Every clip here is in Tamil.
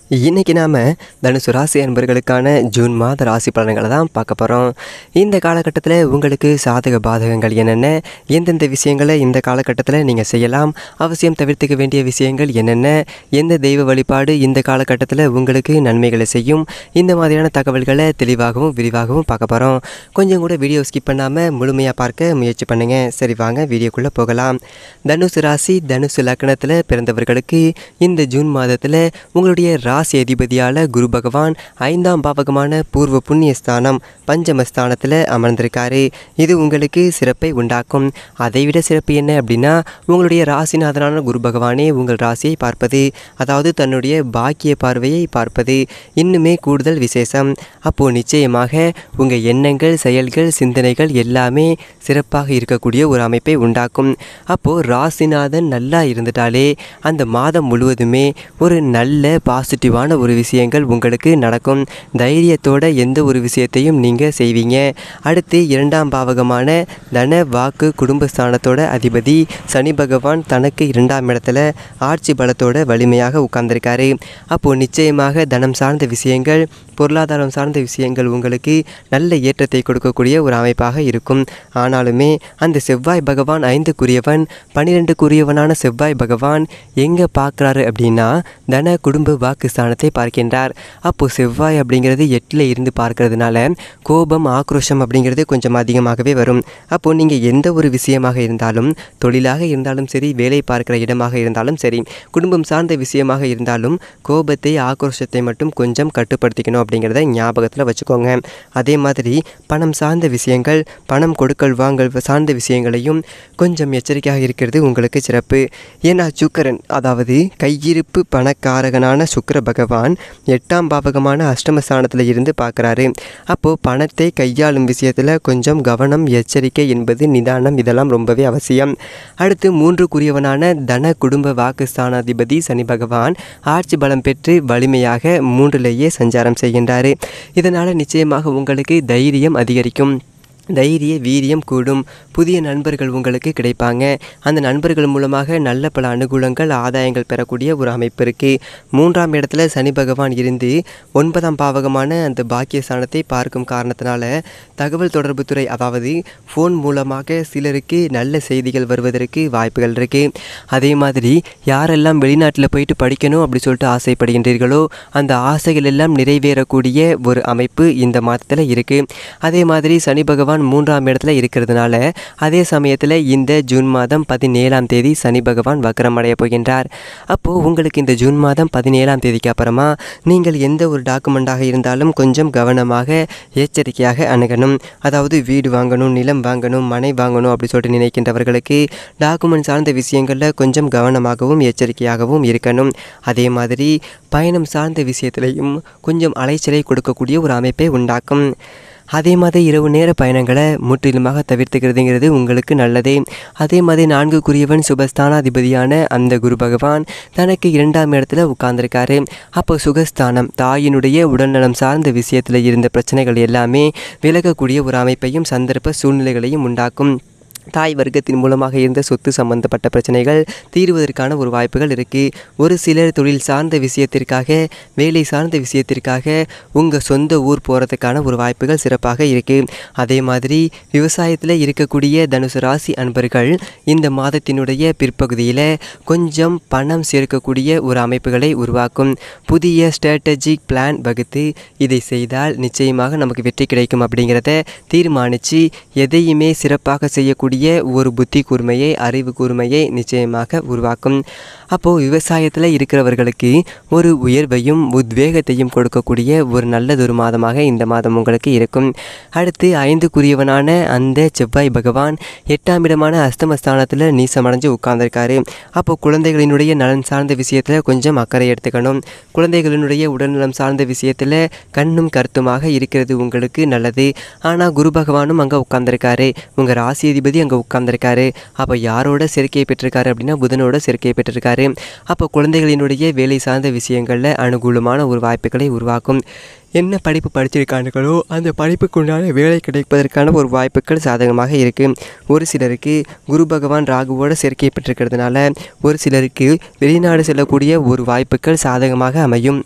இன்னைக்கு நாம் தனுசு ராசி அன்பர்களுக்கான ஜூன் மாத ராசி பலன்களை தான் பார்க்க போகிறோம் இந்த காலகட்டத்தில் உங்களுக்கு சாதக பாதகங்கள் என்னென்ன எந்தெந்த விஷயங்களை இந்த காலகட்டத்தில் நீங்கள் செய்யலாம் அவசியம் தவிர்த்துக்க வேண்டிய விஷயங்கள் என்னென்ன எந்த தெய்வ வழிபாடு இந்த காலகட்டத்தில் உங்களுக்கு நன்மைகளை செய்யும் இந்த மாதிரியான தகவல்களை தெளிவாகவும் விரிவாகவும் பார்க்க போகிறோம் கொஞ்சம் கூட வீடியோ ஸ்கிப் பண்ணாமல் முழுமையாக பார்க்க முயற்சி பண்ணுங்கள் சரி வாங்க வீடியோக்குள்ளே போகலாம் தனுசு ராசி தனுசு லக்னத்தில் பிறந்தவர்களுக்கு இந்த ஜூன் மாதத்தில் உங்களுடைய ராசி அதிபதியால் குரு பகவான் ஐந்தாம் பாவகமான பூர்வ புண்ணிய ஸ்தானம் பஞ்சமஸ்தானத்தில் அமர்ந்திருக்காரு இது உங்களுக்கு சிறப்பை உண்டாக்கும் அதைவிட சிறப்பு என்ன அப்படின்னா உங்களுடைய ராசிநாதனான குரு பகவானே உங்கள் ராசியை பார்ப்பது அதாவது தன்னுடைய பாக்கிய பார்வையை பார்ப்பது இன்னுமே கூடுதல் விசேஷம் அப்போது நிச்சயமாக உங்கள் எண்ணங்கள் செயல்கள் சிந்தனைகள் எல்லாமே சிறப்பாக இருக்கக்கூடிய ஒரு அமைப்பை உண்டாக்கும் அப்போது ராசிநாதன் நல்லா இருந்துட்டாலே அந்த மாதம் முழுவதுமே ஒரு நல்ல பாசிட்டிவான ஒரு விஷயங்கள் உங்களுக்கு நடக்கும் தைரியத்தோட எந்த ஒரு விஷயத்தையும் நீங்கள் செய்வீங்க அடுத்து இரண்டாம் பாவகமான தன வாக்கு குடும்பஸ்தானத்தோட அதிபதி சனி பகவான் தனக்கு இரண்டாம் இடத்துல ஆட்சி பலத்தோட வலிமையாக உட்கார்ந்திருக்காரு அப்போது நிச்சயமாக தனம் சார்ந்த விஷயங்கள் பொருளாதாரம் சார்ந்த விஷயங்கள் உங்களுக்கு நல்ல ஏற்றத்தை கொடுக்கக்கூடிய ஒரு அமைப்பாக இருக்கும் ஆனாலுமே அந்த செவ்வாய் பகவான் ஐந்துக்குரியவன் பன்னிரெண்டுக்குரியவனான செவ்வாய் பகவான் எங்கே பார்க்குறாரு அப்படின்னா தன குடும்ப வாக்கு ஸ்தானத்தை பார்க்கின்றார் அப்போது செவ்வாய் அப்படிங்கிறது எட்டில் இருந்து பார்க்கறதுனால கோபம் ஆக்ரோஷம் அப்படிங்கிறது கொஞ்சம் அதிகமாகவே வரும் அப்போது நீங்கள் எந்த ஒரு விஷயமாக இருந்தாலும் தொழிலாக இருந்தாலும் சரி வேலை பார்க்குற இடமாக இருந்தாலும் சரி குடும்பம் சார்ந்த விஷயமாக இருந்தாலும் கோபத்தை ஆக்ரோஷத்தை மட்டும் கொஞ்சம் கட்டுப்படுத்திக்கணும் அப்படிங்கிறத ஞாபகத்தில் வச்சுக்கோங்க அதே மாதிரி பணம் சார்ந்த விஷயங்கள் பணம் கொடுக்கல் வாங்கல் சார்ந்த விஷயங்களையும் கொஞ்சம் எச்சரிக்கையாக இருக்கிறது உங்களுக்கு சிறப்பு ஏன்னா சுக்கரன் அதாவது கையிருப்பு பணக்காரகனான சுக்கிர பகவான் எட்டாம் பாவகமான அஷ்டமஸ்தானத்தில் இருந்து பார்க்குறாரு அப்போது பணத்தை கையாளும் விஷயத்தில் கொஞ்சம் கவனம் எச்சரிக்கை என்பது நிதானம் இதெல்லாம் ரொம்பவே அவசியம் அடுத்து மூன்றுக்குரியவனான தன குடும்ப வாக்குஸ்தானாதிபதி சனி பகவான் ஆட்சி பலம் பெற்று வலிமையாக மூன்றிலேயே சஞ்சாரம் செய்கின்றார் இதனால் நிச்சயமாக உங்களுக்கு தைரியம் அதிகரிக்கும் தைரிய வீரியம் கூடும் புதிய நண்பர்கள் உங்களுக்கு கிடைப்பாங்க அந்த நண்பர்கள் மூலமாக நல்ல பல அனுகூலங்கள் ஆதாயங்கள் பெறக்கூடிய ஒரு அமைப்பு இருக்குது மூன்றாம் இடத்துல சனி பகவான் இருந்து ஒன்பதாம் பாவகமான அந்த பாக்கியஸ்தானத்தை பார்க்கும் காரணத்தினால தகவல் தொடர்புத்துறை அதாவது ஃபோன் மூலமாக சிலருக்கு நல்ல செய்திகள் வருவதற்கு வாய்ப்புகள் இருக்குது அதே மாதிரி யாரெல்லாம் வெளிநாட்டில் போயிட்டு படிக்கணும் அப்படி சொல்லிட்டு ஆசைப்படுகின்றீர்களோ அந்த ஆசைகள் எல்லாம் நிறைவேறக்கூடிய ஒரு அமைப்பு இந்த மாதத்தில் இருக்குது அதே மாதிரி சனி பகவான் பகவான் மூன்றாம் இடத்துல இருக்கிறதுனால அதே சமயத்தில் இந்த ஜூன் மாதம் பதினேழாம் தேதி சனி பகவான் வக்கரம் அடைய போகின்றார் அப்போது உங்களுக்கு இந்த ஜூன் மாதம் பதினேழாம் தேதிக்கு அப்புறமா நீங்கள் எந்த ஒரு டாக்குமெண்ட்டாக இருந்தாலும் கொஞ்சம் கவனமாக எச்சரிக்கையாக அணுகணும் அதாவது வீடு வாங்கணும் நிலம் வாங்கணும் மனை வாங்கணும் அப்படி சொல்லிட்டு நினைக்கின்றவர்களுக்கு டாக்குமெண்ட் சார்ந்த விஷயங்களில் கொஞ்சம் கவனமாகவும் எச்சரிக்கையாகவும் இருக்கணும் அதே மாதிரி பயணம் சார்ந்த விஷயத்திலையும் கொஞ்சம் அலைச்சலை கொடுக்கக்கூடிய ஒரு அமைப்பை உண்டாக்கும் அதே மாதிரி இரவு நேர பயணங்களை முற்றிலுமாக தவிர்த்துக்கிறதுங்கிறது உங்களுக்கு நல்லதே அதே மாதிரி நான்குக்குரியவன் சுபஸ்தானாதிபதியான அந்த குரு பகவான் தனக்கு இரண்டாம் இடத்துல உட்கார்ந்துருக்காரு அப்போ சுகஸ்தானம் தாயினுடைய உடல்நலம் சார்ந்த விஷயத்தில் இருந்த பிரச்சனைகள் எல்லாமே விலகக்கூடிய ஒரு அமைப்பையும் சந்தர்ப்ப சூழ்நிலைகளையும் உண்டாக்கும் தாய் வர்க்கத்தின் மூலமாக இருந்த சொத்து சம்பந்தப்பட்ட பிரச்சனைகள் தீர்வதற்கான ஒரு வாய்ப்புகள் இருக்குது ஒரு சிலர் தொழில் சார்ந்த விஷயத்திற்காக வேலை சார்ந்த விஷயத்திற்காக உங்கள் சொந்த ஊர் போகிறதுக்கான ஒரு வாய்ப்புகள் சிறப்பாக இருக்குது அதே மாதிரி விவசாயத்தில் இருக்கக்கூடிய தனுசு ராசி அன்பர்கள் இந்த மாதத்தினுடைய பிற்பகுதியில் கொஞ்சம் பணம் சேர்க்கக்கூடிய ஒரு அமைப்புகளை உருவாக்கும் புதிய ஸ்ட்ராட்டஜிக் பிளான் வகுத்து இதை செய்தால் நிச்சயமாக நமக்கு வெற்றி கிடைக்கும் அப்படிங்கிறத தீர்மானித்து எதையுமே சிறப்பாக செய்யக்கூடிய ஒரு புத்தி கூர்மையை அறிவு கூர்மையை நிச்சயமாக உருவாக்கும் அப்போது விவசாயத்தில் இருக்கிறவர்களுக்கு ஒரு உயர்வையும் உத்வேகத்தையும் கொடுக்கக்கூடிய ஒரு நல்லதொரு மாதமாக இந்த மாதம் உங்களுக்கு இருக்கும் அடுத்து ஐந்துக்குரியவனான அந்த செவ்வாய் பகவான் எட்டாம் இடமான அஸ்தமஸ்தானத்தில் நீசமடைஞ்சு உட்கார்ந்துருக்காரு அப்போது குழந்தைகளினுடைய நலன் சார்ந்த விஷயத்தில் கொஞ்சம் அக்கறை எடுத்துக்கணும் குழந்தைகளினுடைய உடல்நலம் சார்ந்த விஷயத்தில் கண்ணும் கருத்துமாக இருக்கிறது உங்களுக்கு நல்லது ஆனால் குரு பகவானும் அங்கே உட்கார்ந்துருக்காரு உங்கள் ராசி அதிபதி அங்கே உட்கார்ந்துருக்காரு அப்போ யாரோட சேர்க்கையை பெற்றிருக்காரு அப்படின்னா புதனோட சேர்க்கையை பெற்றிருக்காரு அப்போ குழந்தைகளினுடைய வேலை சார்ந்த விஷயங்களில் அனுகூலமான ஒரு வாய்ப்புகளை உருவாக்கும் என்ன படிப்பு படிச்சிருக்கானுங்களோ அந்த படிப்புக்கு உண்டான வேலை கிடைப்பதற்கான ஒரு வாய்ப்புகள் சாதகமாக இருக்குது ஒரு சிலருக்கு குரு பகவான் ராகுவோட சேர்க்கை பெற்றிருக்கிறதுனால ஒரு சிலருக்கு வெளிநாடு செல்லக்கூடிய ஒரு வாய்ப்புகள் சாதகமாக அமையும்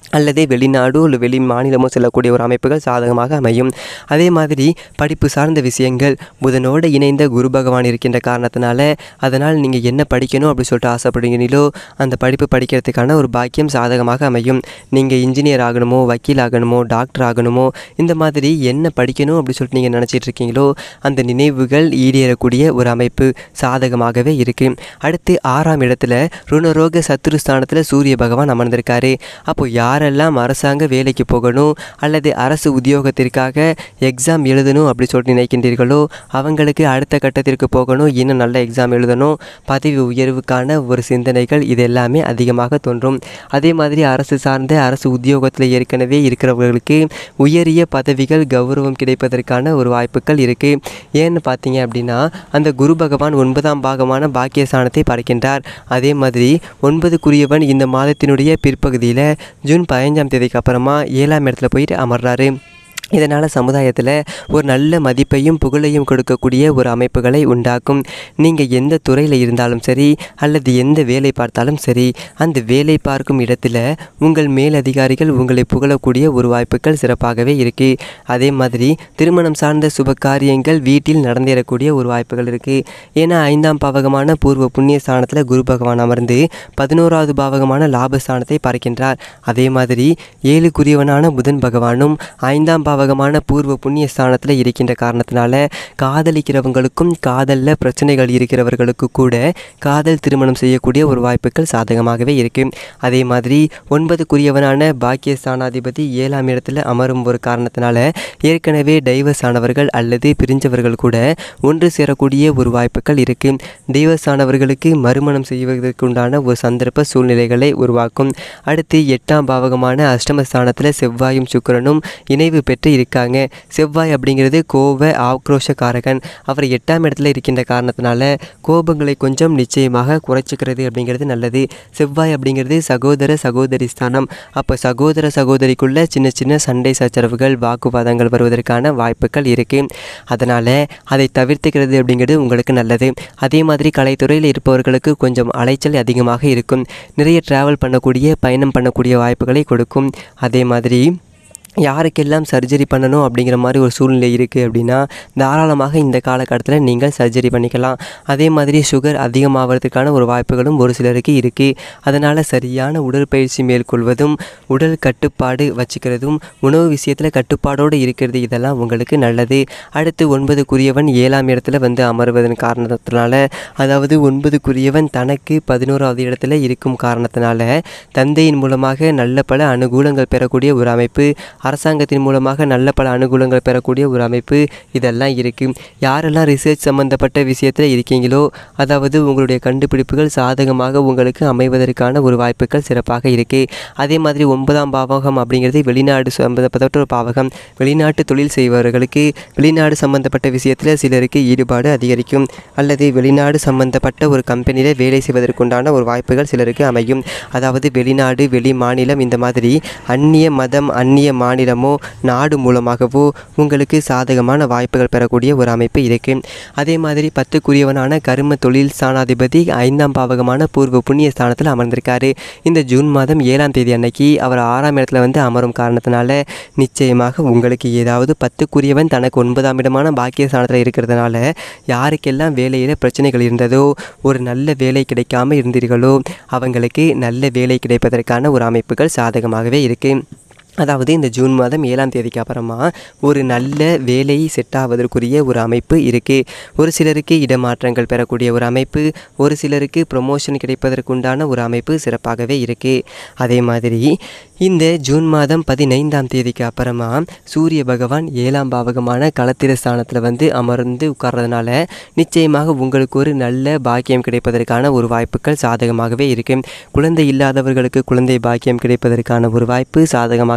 அல்லது வெளிநாடோ இல்லை வெளி மாநிலமோ செல்லக்கூடிய ஒரு அமைப்புகள் சாதகமாக அமையும் அதே மாதிரி படிப்பு சார்ந்த விஷயங்கள் புதனோடு இணைந்த குரு பகவான் இருக்கின்ற காரணத்தினால அதனால் நீங்கள் என்ன படிக்கணும் அப்படி சொல்லிட்டு ஆசைப்படுகிறீங்களோ அந்த படிப்பு படிக்கிறதுக்கான ஒரு பாக்கியம் சாதகமாக அமையும் நீங்கள் இன்ஜினியர் ஆகணுமோ வக்கீல் ஆகணுமோ டாக்டர் ஆகணுமோ இந்த மாதிரி என்ன படிக்கணும் அப்படி சொல்லிட்டு நீங்கள் நினச்சிட்டு இருக்கீங்களோ அந்த நினைவுகள் ஈடேறக்கூடிய ஒரு அமைப்பு சாதகமாகவே இருக்குது அடுத்து ஆறாம் இடத்துல ருணரோக சத்துருஸ்தானத்தில் சூரிய பகவான் அமர்ந்திருக்காரு அப்போ யாரெல்லாம் அரசாங்க வேலைக்கு போகணும் அல்லது அரசு உத்தியோகத்திற்காக எக்ஸாம் எழுதணும் அப்படி சொல்லிட்டு நினைக்கின்றீர்களோ அவங்களுக்கு அடுத்த கட்டத்திற்கு போகணும் இன்னும் நல்ல எக்ஸாம் எழுதணும் பதவி உயர்வுக்கான ஒரு சிந்தனைகள் இது எல்லாமே அதிகமாக தோன்றும் அதே மாதிரி அரசு சார்ந்த அரசு உத்தியோகத்தில் ஏற்கனவே இருக்கிறவர்களுக்கு உயரிய பதவிகள் கௌரவம் கிடைப்பதற்கான ஒரு வாய்ப்புகள் இருக்குது ஏன்னு பார்த்தீங்க அப்படின்னா அந்த குரு பகவான் ஒன்பதாம் பாகமான பாக்கியஸ்தானத்தை படைக்கின்றார் அதே மாதிரி ஒன்பதுக்குரியவன் இந்த மாதத்தினுடைய பிற்பகுதியில் ஜூன் பதினஞ்சாம் தேதிக்கு அப்புறமா ஏழாம் இடத்துல போயிட்டு அமர்றாரு இதனால் சமுதாயத்தில் ஒரு நல்ல மதிப்பையும் புகழையும் கொடுக்கக்கூடிய ஒரு அமைப்புகளை உண்டாக்கும் நீங்கள் எந்த துறையில் இருந்தாலும் சரி அல்லது எந்த வேலை பார்த்தாலும் சரி அந்த வேலை பார்க்கும் இடத்துல உங்கள் மேலதிகாரிகள் உங்களை புகழக்கூடிய ஒரு வாய்ப்புகள் சிறப்பாகவே இருக்குது அதே மாதிரி திருமணம் சார்ந்த சுப காரியங்கள் வீட்டில் நடந்தேறக்கூடிய ஒரு வாய்ப்புகள் இருக்குது ஏன்னா ஐந்தாம் பாவகமான பூர்வ புண்ணிய ஸ்தானத்தில் குரு பகவான் அமர்ந்து பதினோராவது பாவகமான லாபஸ்தானத்தை பார்க்கின்றார் அதே மாதிரி ஏழுக்குரியவனான புதன் பகவானும் ஐந்தாம் பாவகமான பூர்வ புண்ணிய ஸ்தானத்தில் இருக்கின்ற காரணத்தினால காதலிக்கிறவங்களுக்கும் காதலில் பிரச்சனைகள் இருக்கிறவர்களுக்கு கூட காதல் திருமணம் செய்யக்கூடிய ஒரு வாய்ப்புகள் சாதகமாகவே இருக்குது அதே மாதிரி ஒன்பதுக்குரியவனான பாக்கிய ஸ்தானாதிபதி ஏழாம் இடத்துல அமரும் ஒரு காரணத்தினால ஏற்கனவே டைவர்ஸ் ஆனவர்கள் அல்லது பிரிஞ்சவர்கள் கூட ஒன்று சேரக்கூடிய ஒரு வாய்ப்புகள் இருக்குது டைவர்ஸ் ஆனவர்களுக்கு மறுமணம் செய்வதற்கு உண்டான ஒரு சந்தர்ப்ப சூழ்நிலைகளை உருவாக்கும் அடுத்து எட்டாம் பாவகமான அஷ்டமஸ்தானத்தில் செவ்வாயும் சுக்கிரனும் இணைவு பெற்று இருக்காங்க செவ்வாய் அப்படிங்கிறது கோப ஆக்ரோஷக்காரகன் அவர் எட்டாம் இடத்துல இருக்கின்ற காரணத்தினால கோபங்களை கொஞ்சம் நிச்சயமாக குறைச்சிக்கிறது அப்படிங்கிறது நல்லது செவ்வாய் அப்படிங்கிறது சகோதர சகோதரி ஸ்தானம் அப்போ சகோதர சகோதரிக்குள்ள சின்ன சின்ன சண்டை சச்சரவுகள் வாக்குவாதங்கள் வருவதற்கான வாய்ப்புகள் இருக்குது அதனால் அதை தவிர்த்துக்கிறது அப்படிங்கிறது உங்களுக்கு நல்லது அதே மாதிரி கலைத்துறையில் இருப்பவர்களுக்கு கொஞ்சம் அலைச்சல் அதிகமாக இருக்கும் நிறைய ட்ராவல் பண்ணக்கூடிய பயணம் பண்ணக்கூடிய வாய்ப்புகளை கொடுக்கும் அதே மாதிரி யாருக்கெல்லாம் சர்ஜரி பண்ணணும் அப்படிங்கிற மாதிரி ஒரு சூழ்நிலை இருக்குது அப்படின்னா தாராளமாக இந்த காலகட்டத்தில் நீங்கள் சர்ஜரி பண்ணிக்கலாம் அதே மாதிரி சுகர் அதிகமாகிறதுக்கான ஒரு வாய்ப்புகளும் ஒரு சிலருக்கு இருக்குது அதனால் சரியான உடற்பயிற்சி மேற்கொள்வதும் உடல் கட்டுப்பாடு வச்சுக்கிறதும் உணவு விஷயத்தில் கட்டுப்பாடோடு இருக்கிறது இதெல்லாம் உங்களுக்கு நல்லது அடுத்து ஒன்பதுக்குரியவன் ஏழாம் இடத்துல வந்து அமர்வதன் காரணத்தினால அதாவது ஒன்பதுக்குரியவன் தனக்கு பதினோராவது இடத்துல இருக்கும் காரணத்தினால தந்தையின் மூலமாக நல்ல பல அனுகூலங்கள் பெறக்கூடிய ஒரு அமைப்பு அரசாங்கத்தின் மூலமாக நல்ல பல அனுகூலங்கள் பெறக்கூடிய ஒரு அமைப்பு இதெல்லாம் இருக்குது யாரெல்லாம் ரிசர்ச் சம்மந்தப்பட்ட விஷயத்தில் இருக்கீங்களோ அதாவது உங்களுடைய கண்டுபிடிப்புகள் சாதகமாக உங்களுக்கு அமைவதற்கான ஒரு வாய்ப்புகள் சிறப்பாக இருக்குது அதே மாதிரி ஒன்பதாம் பாவகம் அப்படிங்கிறது வெளிநாடு சம்பந்தப்பட்ட ஒரு பாவகம் வெளிநாட்டு தொழில் செய்பவர்களுக்கு வெளிநாடு சம்பந்தப்பட்ட விஷயத்தில் சிலருக்கு ஈடுபாடு அதிகரிக்கும் அல்லது வெளிநாடு சம்பந்தப்பட்ட ஒரு கம்பெனியில் வேலை செய்வதற்குண்டான ஒரு வாய்ப்புகள் சிலருக்கு அமையும் அதாவது வெளிநாடு வெளி மாநிலம் இந்த மாதிரி அந்நிய மதம் அந்நிய மாநிலமோ நாடு மூலமாகவோ உங்களுக்கு சாதகமான வாய்ப்புகள் பெறக்கூடிய ஒரு அமைப்பு இருக்குது அதே மாதிரி பத்துக்குரியவனான கரும தொழில் ஸ்தானாதிபதி ஐந்தாம் பாவகமான பூர்வ புண்ணிய ஸ்தானத்தில் அமர்ந்திருக்காரு இந்த ஜூன் மாதம் ஏழாம் தேதி அன்னைக்கு அவர் ஆறாம் இடத்துல வந்து அமரும் காரணத்தினால நிச்சயமாக உங்களுக்கு ஏதாவது பத்துக்குரியவன் தனக்கு ஒன்பதாம் இடமான பாக்கிய ஸ்தானத்தில் இருக்கிறதுனால யாருக்கெல்லாம் வேலையில் பிரச்சனைகள் இருந்ததோ ஒரு நல்ல வேலை கிடைக்காம இருந்தீர்களோ அவங்களுக்கு நல்ல வேலை கிடைப்பதற்கான ஒரு அமைப்புகள் சாதகமாகவே இருக்குது அதாவது இந்த ஜூன் மாதம் ஏழாம் தேதிக்கு அப்புறமா ஒரு நல்ல வேலை செட் ஆவதற்குரிய ஒரு அமைப்பு இருக்குது ஒரு சிலருக்கு இடமாற்றங்கள் பெறக்கூடிய ஒரு அமைப்பு ஒரு சிலருக்கு ப்ரொமோஷன் கிடைப்பதற்குண்டான ஒரு அமைப்பு சிறப்பாகவே இருக்குது அதே மாதிரி இந்த ஜூன் மாதம் பதினைந்தாம் தேதிக்கு அப்புறமா சூரிய பகவான் ஏழாம் பாவகமான களத்திர ஸ்தானத்தில் வந்து அமர்ந்து உட்கார்றதுனால நிச்சயமாக உங்களுக்கு ஒரு நல்ல பாக்கியம் கிடைப்பதற்கான ஒரு வாய்ப்புகள் சாதகமாகவே இருக்குது குழந்தை இல்லாதவர்களுக்கு குழந்தை பாக்கியம் கிடைப்பதற்கான ஒரு வாய்ப்பு சாதகமாக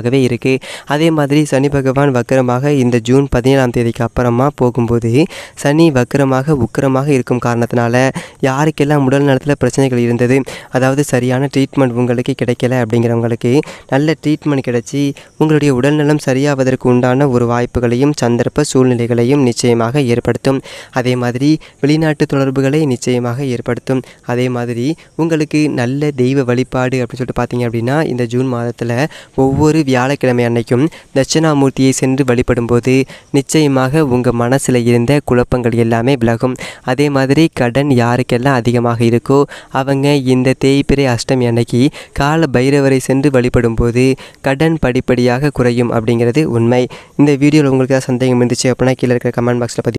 அதிகமாகவே இருக்குது அதே மாதிரி சனி பகவான் வக்கரமாக இந்த ஜூன் பதினேழாம் தேதிக்கு அப்புறமா போகும்போது சனி வக்கரமாக உக்கிரமாக இருக்கும் காரணத்தினால யாருக்கெல்லாம் உடல் நலத்தில் பிரச்சனைகள் இருந்தது அதாவது சரியான ட்ரீட்மெண்ட் உங்களுக்கு கிடைக்கல அப்படிங்கிறவங்களுக்கு நல்ல ட்ரீட்மெண்ட் கிடைச்சி உங்களுடைய உடல்நலம் சரியாவதற்கு உண்டான ஒரு வாய்ப்புகளையும் சந்தர்ப்ப சூழ்நிலைகளையும் நிச்சயமாக ஏற்படுத்தும் அதே மாதிரி வெளிநாட்டு தொடர்புகளை நிச்சயமாக ஏற்படுத்தும் அதே மாதிரி உங்களுக்கு நல்ல தெய்வ வழிபாடு அப்படின்னு சொல்லிட்டு பார்த்தீங்க அப்படின்னா இந்த ஜூன் மாதத்தில் ஒவ்வொரு வியாழக்கிழமை அன்னைக்கும் தட்சிணாமூர்த்தியை சென்று வழிபடும்போது நிச்சயமாக உங்கள் மனசில் இருந்த குழப்பங்கள் எல்லாமே விலகும் அதே மாதிரி கடன் யாருக்கெல்லாம் அதிகமாக இருக்கோ அவங்க இந்த தேய்பிறை அஷ்டமி அன்னைக்கு கால பைரவரை சென்று வழிபடும்போது கடன் படிப்படியாக குறையும் அப்படிங்கிறது உண்மை இந்த வீடியோவில் உங்களுக்கு ஏதாவது சந்தேகம் இருந்துச்சு அப்படின்னா கீழே இருக்கிற கமெண்ட் பாக்ஸில் பற்றி